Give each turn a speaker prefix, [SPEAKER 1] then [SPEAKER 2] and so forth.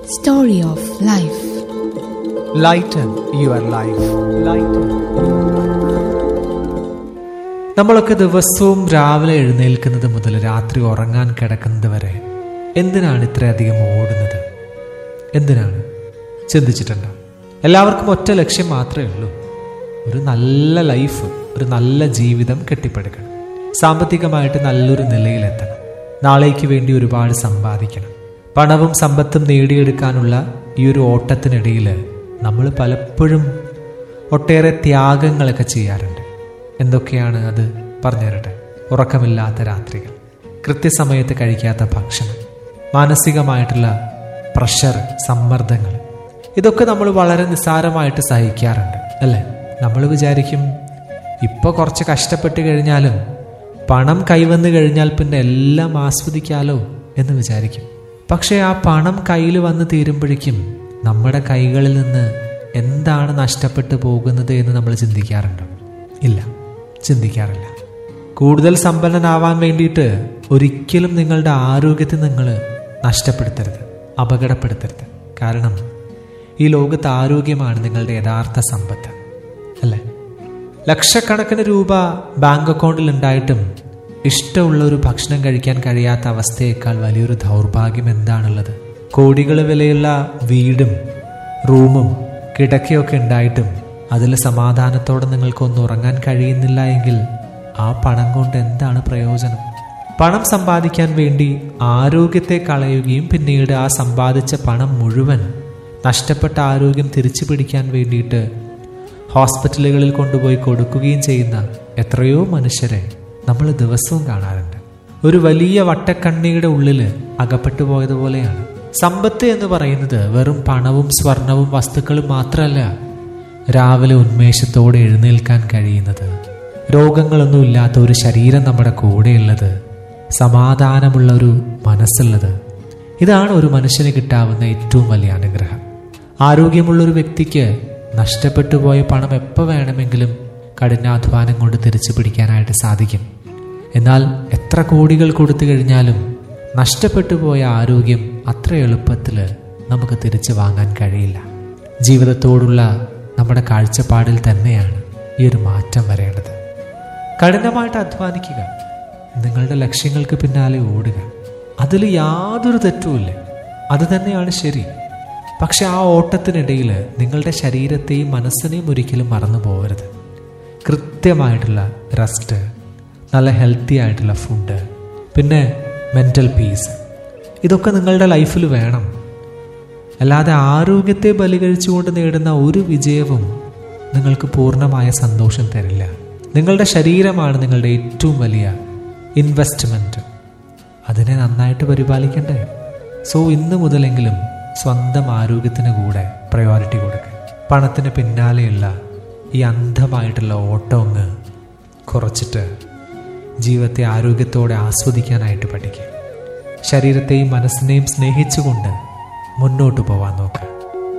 [SPEAKER 1] Story of Life.
[SPEAKER 2] Lighten your life lighten നമ്മളൊക്കെ ദിവസവും രാവിലെ എഴുന്നേൽക്കുന്നത് മുതൽ രാത്രി ഉറങ്ങാൻ കിടക്കുന്നത് വരെ എന്തിനാണ് ഇത്രയധികം ഓടുന്നത് എന്തിനാണ് ചിന്തിച്ചിട്ടുണ്ടോ എല്ലാവർക്കും ഒറ്റ ലക്ഷ്യം മാത്രമേ ഉള്ളൂ ഒരു നല്ല ലൈഫ് ഒരു നല്ല ജീവിതം കെട്ടിപ്പടുക്കണം സാമ്പത്തികമായിട്ട് നല്ലൊരു നിലയിലെത്തണം നാളേക്ക് വേണ്ടി ഒരുപാട് സമ്പാദിക്കണം പണവും സമ്പത്തും നേടിയെടുക്കാനുള്ള ഈ ഒരു ഓട്ടത്തിനിടയിൽ നമ്മൾ പലപ്പോഴും ഒട്ടേറെ ത്യാഗങ്ങളൊക്കെ ചെയ്യാറുണ്ട് എന്തൊക്കെയാണ് അത് പറഞ്ഞു തരട്ടെ ഉറക്കമില്ലാത്ത രാത്രികൾ കൃത്യസമയത്ത് കഴിക്കാത്ത ഭക്ഷണം മാനസികമായിട്ടുള്ള പ്രഷർ സമ്മർദ്ദങ്ങൾ ഇതൊക്കെ നമ്മൾ വളരെ നിസ്സാരമായിട്ട് സഹിക്കാറുണ്ട് അല്ലേ നമ്മൾ വിചാരിക്കും ഇപ്പോൾ കുറച്ച് കഷ്ടപ്പെട്ട് കഴിഞ്ഞാലും പണം കൈവന്നു കഴിഞ്ഞാൽ പിന്നെ എല്ലാം ആസ്വദിക്കാലോ എന്ന് വിചാരിക്കും പക്ഷേ ആ പണം കയ്യിൽ വന്ന് തീരുമ്പോഴേക്കും നമ്മുടെ കൈകളിൽ നിന്ന് എന്താണ് നഷ്ടപ്പെട്ടു പോകുന്നത് എന്ന് നമ്മൾ ചിന്തിക്കാറുണ്ടോ ഇല്ല ചിന്തിക്കാറില്ല കൂടുതൽ സമ്പന്നനാവാൻ വേണ്ടിയിട്ട് ഒരിക്കലും നിങ്ങളുടെ ആരോഗ്യത്തെ നിങ്ങൾ നഷ്ടപ്പെടുത്തരുത് അപകടപ്പെടുത്തരുത് കാരണം ഈ ലോകത്ത് ആരോഗ്യമാണ് നിങ്ങളുടെ യഥാർത്ഥ സമ്പത്ത് അല്ലേ ലക്ഷക്കണക്കിന് രൂപ ബാങ്ക് അക്കൗണ്ടിൽ ഉണ്ടായിട്ടും ഇഷ്ടമുള്ള ഒരു ഭക്ഷണം കഴിക്കാൻ കഴിയാത്ത അവസ്ഥയേക്കാൾ വലിയൊരു ദൗർഭാഗ്യം എന്താണുള്ളത് കോടികൾ വിലയുള്ള വീടും റൂമും കിടക്കയൊക്കെ ഉണ്ടായിട്ടും അതിൽ സമാധാനത്തോടെ നിങ്ങൾക്കൊന്ന് ഉറങ്ങാൻ കഴിയുന്നില്ല എങ്കിൽ ആ പണം കൊണ്ട് എന്താണ് പ്രയോജനം പണം സമ്പാദിക്കാൻ വേണ്ടി ആരോഗ്യത്തെ കളയുകയും പിന്നീട് ആ സമ്പാദിച്ച പണം മുഴുവൻ നഷ്ടപ്പെട്ട ആരോഗ്യം തിരിച്ചു പിടിക്കാൻ വേണ്ടിയിട്ട് ഹോസ്പിറ്റലുകളിൽ കൊണ്ടുപോയി കൊടുക്കുകയും ചെയ്യുന്ന എത്രയോ മനുഷ്യരെ നമ്മൾ ദിവസവും കാണാറുണ്ട് ഒരു വലിയ വട്ടക്കണ്ണിയുടെ ഉള്ളിൽ അകപ്പെട്ടു പോയതുപോലെയാണ് സമ്പത്ത് എന്ന് പറയുന്നത് വെറും പണവും സ്വർണവും വസ്തുക്കളും മാത്രമല്ല രാവിലെ ഉന്മേഷത്തോടെ എഴുന്നേൽക്കാൻ കഴിയുന്നത് രോഗങ്ങളൊന്നും ഇല്ലാത്ത ഒരു ശരീരം നമ്മുടെ കൂടെയുള്ളത് സമാധാനമുള്ള ഒരു മനസ്സുള്ളത് ഇതാണ് ഒരു മനുഷ്യന് കിട്ടാവുന്ന ഏറ്റവും വലിയ അനുഗ്രഹം ആരോഗ്യമുള്ള ഒരു വ്യക്തിക്ക് നഷ്ടപ്പെട്ടു പോയ പണം എപ്പോൾ വേണമെങ്കിലും കഠിനാധ്വാനം കൊണ്ട് തിരിച്ചു പിടിക്കാനായിട്ട് സാധിക്കും എന്നാൽ എത്ര കോടികൾ കൊടുത്തു കഴിഞ്ഞാലും നഷ്ടപ്പെട്ടു പോയ ആരോഗ്യം അത്ര എളുപ്പത്തിൽ നമുക്ക് തിരിച്ചു വാങ്ങാൻ കഴിയില്ല ജീവിതത്തോടുള്ള നമ്മുടെ കാഴ്ചപ്പാടിൽ തന്നെയാണ് ഈ ഒരു മാറ്റം വരേണ്ടത് കഠിനമായിട്ട് അധ്വാനിക്കുക നിങ്ങളുടെ ലക്ഷ്യങ്ങൾക്ക് പിന്നാലെ ഓടുക അതിൽ യാതൊരു തെറ്റുമില്ല അത് തന്നെയാണ് ശരി പക്ഷെ ആ ഓട്ടത്തിനിടയിൽ നിങ്ങളുടെ ശരീരത്തെയും മനസ്സിനെയും ഒരിക്കലും മറന്നു പോകരുത് കൃത്യമായിട്ടുള്ള റെസ്റ്റ് നല്ല ഹെൽത്തി ആയിട്ടുള്ള ഫുഡ് പിന്നെ മെൻ്റൽ പീസ് ഇതൊക്കെ നിങ്ങളുടെ ലൈഫിൽ വേണം അല്ലാതെ ആരോഗ്യത്തെ ബലികഴിച്ചുകൊണ്ട് നേടുന്ന ഒരു വിജയവും നിങ്ങൾക്ക് പൂർണ്ണമായ സന്തോഷം തരില്ല നിങ്ങളുടെ ശരീരമാണ് നിങ്ങളുടെ ഏറ്റവും വലിയ ഇൻവെസ്റ്റ്മെൻറ്റ് അതിനെ നന്നായിട്ട് പരിപാലിക്കണ്ടേ സോ ഇന്ന് മുതലെങ്കിലും സ്വന്തം ആരോഗ്യത്തിന് കൂടെ പ്രയോറിറ്റി കൊടുക്കുക പണത്തിന് പിന്നാലെയുള്ള ഈ അന്ധമായിട്ടുള്ള ഓട്ടം അങ്ങ് കുറച്ചിട്ട് ജീവിതത്തെ ആരോഗ്യത്തോടെ ആസ്വദിക്കാനായിട്ട് പഠിക്കുക ശരീരത്തെയും മനസ്സിനെയും സ്നേഹിച്ചുകൊണ്ട് മുന്നോട്ട് പോവാൻ നോക്കുക